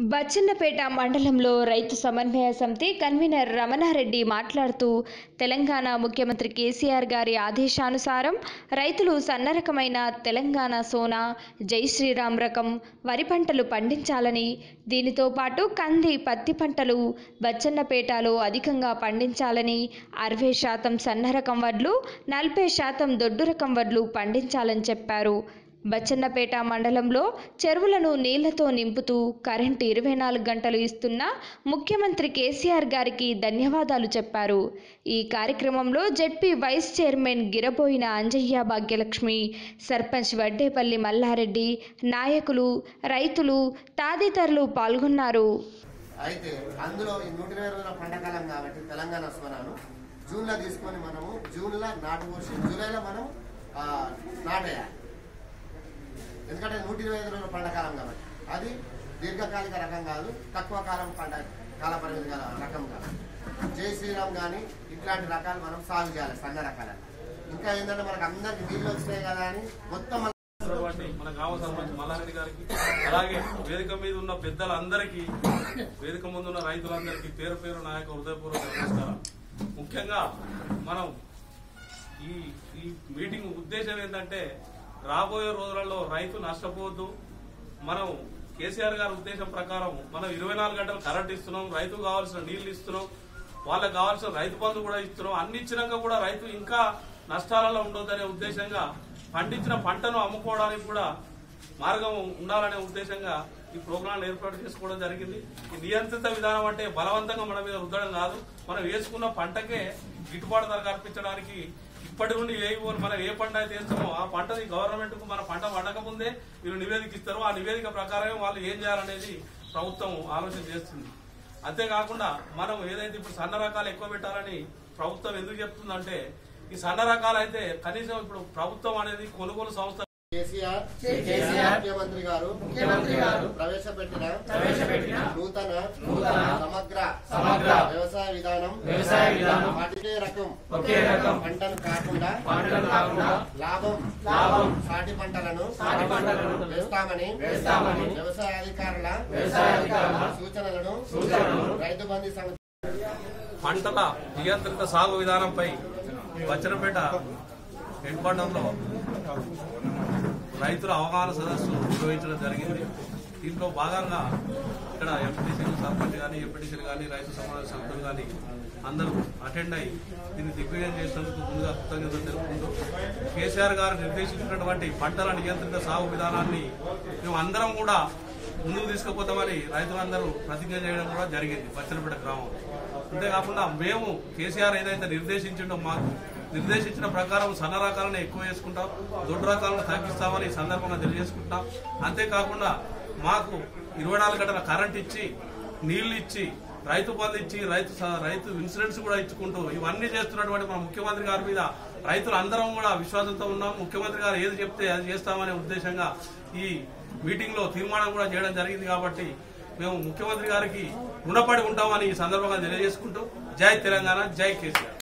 బచ్చన్నపేట మండలంలో రైతు సమన్వయ సమితి కన్వీనర్ రమణారెడ్డి మాట్లాడుతూ తెలంగాణ ముఖ్యమంత్రి కేసీఆర్ గారి ఆదేశానుసారం రైతులు సన్న రకమైన తెలంగాణ సోనా జై శ్రీరామ్ రకం వరి పంటలు పండించాలని దీనితో పాటు కంది పత్తి పంటలు బచ్చన్నపేటలో అధికంగా పండించాలని అరవై శాతం సన్న రకం వడ్లు నలభై శాతం దొడ్డు రకం వడ్లు పండించాలని చెప్పారు బచ్చన్నపేట మండలంలో చెరువులను నీళ్లతో నింపుతూ కరెంటు ఇరవై నాలుగు గంటలు ఇస్తున్న ముఖ్యమంత్రి కేసీఆర్ గారికి ధన్యవాదాలు చెప్పారు ఈ కార్యక్రమంలో ZP vice chairman Giraboina Anjaiah Bhagyalakshmi sarpanch Vaddepalli Mallareddy నాయకులు రైతులు తదితరులు పాల్గొన్నారు అయితే అందులో ఈ నూట ఇరవై రోజుల పండకాలం కాబట్టి తెలంగాణ స్వరాను జూన్లో తీసుకొని మనము జూన్లో నాటు పోసి జూలైలో మనం ఆ, నాటేయాలి ఎందుకంటే నూట ఇరవై ఐదు రోజుల పండకాలం కాబట్టి అది దీర్ఘకాలిక రకం కాదు తక్కువ కాలం పంట కాల పరిమితి గల రకం కాదు జై శ్రీరామ్ కానీ ఇట్లాంటి రకాలు మనం సాగు చేయాలి సన్న రకాలు ఇంకా ఏంటంటే మనకు అందరికి నీళ్ళు వచ్చినాయి కదా అని మొత్తం మన కాబట్టి మన గ్రామ సర్పంచ్ మల్లారెడ్డి గారికి అలాగే వేదిక మీద ఉన్న పెద్దలందరికీ వేదిక ముందు ఉన్న రైతులందరికీ పేరు పేరు నా యొక్క హృదయపూర్వక నమస్కారం ముఖ్యంగా మనం ఈ ఈ మీటింగ్ ఉద్దేశం ఏంటంటే రాబోయే రోజులలో రైతు నష్టపోవద్దు మనం కేసీఆర్ గారి ఉద్దేశం ప్రకారం మనం ఇరవై నాలుగు గంటలు కరెంట్ ఇస్తున్నాం రైతు కావాల్సిన నీళ్లు ఇస్తున్నాం వాళ్ళకి కావాల్సిన రైతు బంధు కూడా ఇస్తున్నాం అన్ని ఇచ్చినాక కూడా రైతు ఇంకా నష్టాలలో ఉండొద్దనే ఉద్దేశంగా పండించిన పంటను అమ్ముకోవడానికి కూడా మార్గం ఉండాలనే ఉద్దేశంగా ఈ ప్రోగ్రాం ఏర్పాటు చేసుకోవడం జరిగింది ఈ నియంత్రిత విధానం అంటే బలవంతంగా మన మీద రుద్దడం కాదు మనం వేసుకున్న పంటకే గిట్టుబాటు ధర కల్పించడానికి ఇప్పటి నుండి ఏ ఊరు మనం ఏ పంట అయితే వేస్తామో ఆ పంటని గవర్నమెంట్ కు మన పంట పండక ముందే వీళ్ళు నివేదిక ఇస్తారు ఆ నివేదిక ప్రకారమే వాళ్ళు ఏం చేయాలనేది ప్రభుత్వం ఆలోచన చేస్తుంది అంతేకాకుండా మనం ఏదైతే ఇప్పుడు సన్న రకాలు ఎక్కువ పెట్టాలని ప్రభుత్వం ఎందుకు చెప్తుందంటే ఈ సన్న రకాలు అయితే కనీసం ఇప్పుడు ప్రభుత్వం అనేది కొనుగోలు సంస్థ కేసీఆర్ ముఖ్యమంత్రి గారు ప్రవేశపెట్టిన నూతన సమగ్ర సమగ్ర వ్యవసాయ విధానం వ్యవసాయ విధానం ఒకే రకం ఒకే రకం పంటను కాకుండా పంటను కాకుండా లాభం లాభం సాటి పంటలను సాటి పంటలను వేస్తామని వేస్తామని వ్యవసాయ అధికారుల వ్యవసాయ అధికారుల సూచనలను సూచనలను రైతు బంధు సంస్థ పంటల నియంత్రిత సాగు విధానంపై వచ్చనపేట ఎండ్పండంలో రైతుల అవగాహన సదస్సు నిర్వహించడం జరిగింది దీంట్లో భాగంగా ఇక్కడ ఎంపీటీసీలు సర్పంచ్ కానీ ఎంపీటీసీలు కానీ రైతు సమావేశ సభ్యులు కానీ అందరూ అటెండ్ అయ్యి దీన్ని దిగ్విజయం చేసినందుకు ముందుగా కృతజ్ఞతలు తెలుపుకుంటూ కేసీఆర్ గారు నిర్దేశించినటువంటి పంటల నియంత్రిత సాగు విధానాన్ని మేము అందరం కూడా ముందుకు తీసుకుపోతామని రైతులందరూ ప్రతిజ్ఞ చేయడం కూడా జరిగింది పచ్చనపేట గ్రామం అంతేకాకుండా మేము కేసీఆర్ ఏదైతే నిర్దేశించిండో మాకు నిర్దేశించిన ప్రకారం సన్న రకాలను ఎక్కువ వేసుకుంటాం దొడ్డు రకాలను తగ్గిస్తామని ఈ సందర్భంగా తెలియజేసుకుంటాం అంతేకాకుండా మాకు ఇరవై నాలుగు గంటల కరెంట్ ఇచ్చి నీళ్లు ఇచ్చి రైతు బంధు ఇచ్చి రైతు స- రైతు ఇన్సూరెన్స్ కూడా ఇచ్చుకుంటూ ఇవన్నీ చేస్తున్నటువంటి మన ముఖ్యమంత్రి గారి మీద రైతులు అందరం కూడా విశ్వాసంతో ఉన్నాం ముఖ్యమంత్రి గారు ఏది చెప్తే అది చేస్తామనే ఉద్దేశంగా ఈ మీటింగ్ లో తీర్మానం కూడా చేయడం జరిగింది కాబట్టి మేము ముఖ్యమంత్రి గారికి రుణపడి ఉంటామని ఈ సందర్భంగా తెలియజేసుకుంటూ జై తెలంగాణ జై కేసీఆర్